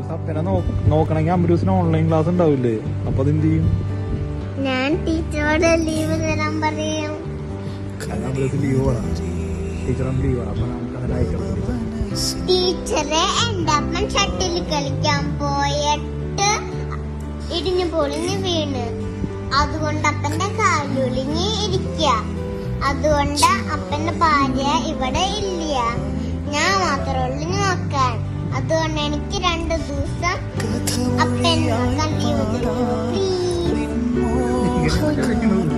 അപ്പനെ നോക്കണമെങ്കിൽ അമരൂസിന് online class ഉണ്ടാവില്ലേ അപ്പൊ അതെന്ത് ചെയ്യും ഞാൻ ടീച്ചറോട് ലീവ് തരാൻ പറയും അമരൂസ് ലീവ് വേണം ടീച്ചറും ലീവ് വേണം അപ്പൊ നമുക്ക് അങ്ങനെ അയക്കണം ടീച്ചറെ എന്റെ അപ്പൻ ഷട്ടിൽ കളിക്കാൻ പോയിട്ട് ഇടിഞ്ഞു പൊളിഞ്ഞു വീണ് അതുകൊണ്ട് അപ്പന്റെ കാലൊളിഞ്ഞ് ഇരിക്ക അതുകൊണ്ട് അപ്പന്റെ ഭാര്യ ഇവിടെ ഇല്ല ഞാൻ മാത്രമേ ഉള്ളു നോക്കാൻ അതുകൊണ്ട് എനിക്ക് രണ്ട് ദിവസം അപ്പൻ നോക്കാൻ ലീവ് തരുമോ പ്ലീസ് ഇങ്ങനെ കളിക്കണത്